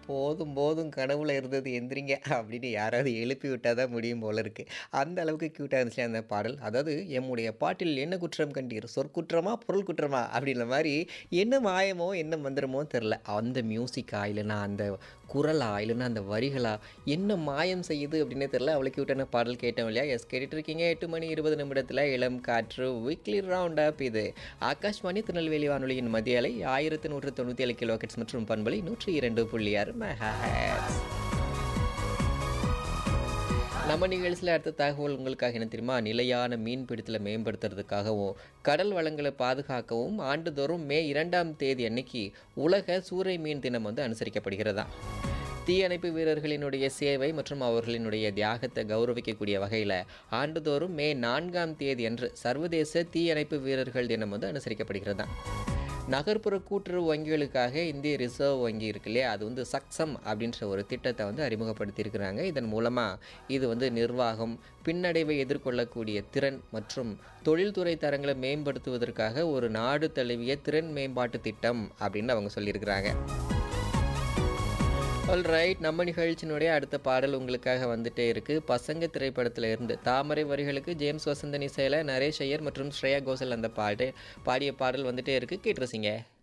போதும் போதும் கனவுல இருந்தது எந்திரிங்க அப்படின்னு யாராவது எழுப்பி விட்டால் தான் முடியும் போல இருக்குது அந்த அளவுக்கு க்யூட்டாக இருந்துச்சு அந்த பாடல் அதாவது எம்முடைய பாட்டில் என்ன குற்றம் கண்டீர் சொற்குற்றமா பொருள் குற்றமா அப்படின்ற மாதிரி என்ன மாயமோ என்ன மந்திரமோ தெரில அந்த மியூசிக்கா இல்லைன்னா அந்த குரலா இல்லைன்னா அந்த வரிகளா என்ன மாயம் செய்யுது அப்படின்னே தெரில அவ்வளோ க்யூட்டான பாடல் கேட்டோம் இல்லையா எஸ் கேட்டுட்டு இருக்கீங்க எட்டு மணி இருபது நிமிடத்தில் இளம் காற்று வீக்லி ரவுண்ட் அப் இது ஆகாஷ்வாணி திருநெல்வேலி வானொலியின் மத்திய அலை ஆயிரத்தி நூற்று தொண்ணூற்றி ஏழு கிலோக்கெட்ஸ் மற்றும் பண்பலை நூற்றி இரண்டு புள்ளி ஆறு மெகாஹெட்ஸ் நம்ம நிகழ்ச்சியில் அடுத்த தகவல் உங்களுக்காக என்ன தெரியுமா நிலையான மீன் பிடித்தலை மேம்படுத்துறதுக்காகவும் கடல் வளங்களை பாதுகாக்கவும் ஆண்டுதோறும் மே இரண்டாம் தேதி அன்னைக்கு உலக சூறை மீன் தினம் வந்து அனுசரிக்கப்படுகிறதா தீயணைப்பு வீரர்களினுடைய சேவை மற்றும் அவர்களினுடைய தியாகத்தை கௌரவிக்கக்கூடிய வகையில் ஆண்டுதோறும் மே நான்காம் தேதி அன்று சர்வதேச தீயணைப்பு வீரர்கள் தினம் வந்து அனுசரிக்கப்படுகிறதா நகர்ப்புற கூட்டுறவு வங்கிகளுக்காக இந்திய ரிசர்வ் வங்கி இருக்கு இல்லையா அது வந்து சக்சம் அப்படின்ற ஒரு திட்டத்தை வந்து அறிமுகப்படுத்தியிருக்கிறாங்க இதன் மூலமாக இது வந்து நிர்வாகம் பின்னடைவை எதிர்கொள்ளக்கூடிய திறன் மற்றும் தொழில்துறை தரங்களை மேம்படுத்துவதற்காக ஒரு நாடு தழுவிய திறன் மேம்பாட்டு திட்டம் அப்படின்னு அவங்க சொல்லியிருக்கிறாங்க ஆல் ரைட் நம்ம நிகழ்ச்சியினுடைய அடுத்த பாடல் உங்களுக்காக வந்துட்டே இருக்கு பசங்க திரைப்படத்தில் இருந்து தாமரை வரிகளுக்கு ஜேம்ஸ் வசந்தன் இசையில் நரேஷ் ஐயர் மற்றும் ஸ்ரேயா கோசல் அந்த பாட்டு பாடிய பாடல் வந்துட்டே இருக்கு கேட்டுருசிங்க